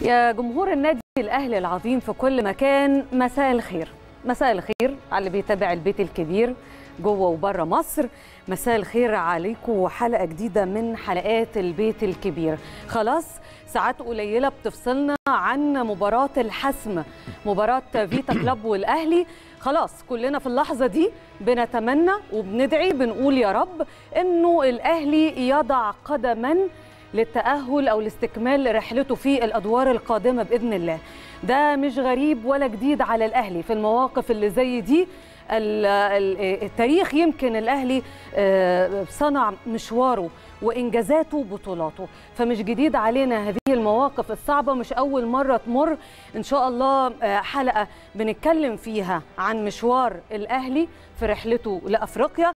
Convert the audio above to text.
يا جمهور النادي الاهلي العظيم في كل مكان مساء الخير مساء الخير على اللي بيتابع البيت الكبير جوه وبره مصر مساء الخير عليكم حلقه جديده من حلقات البيت الكبير خلاص ساعات قليله بتفصلنا عن مباراه الحسم مباراه فيتا كلاب والاهلي خلاص كلنا في اللحظه دي بنتمنى وبندعي بنقول يا رب انه الاهلي يضع قدما للتأهل أو لاستكمال رحلته في الأدوار القادمة بإذن الله ده مش غريب ولا جديد على الأهلي في المواقف اللي زي دي التاريخ يمكن الأهلي صنع مشواره وإنجازاته بطولاته فمش جديد علينا هذه المواقف الصعبة مش أول مرة تمر إن شاء الله حلقة بنتكلم فيها عن مشوار الأهلي في رحلته لأفريقيا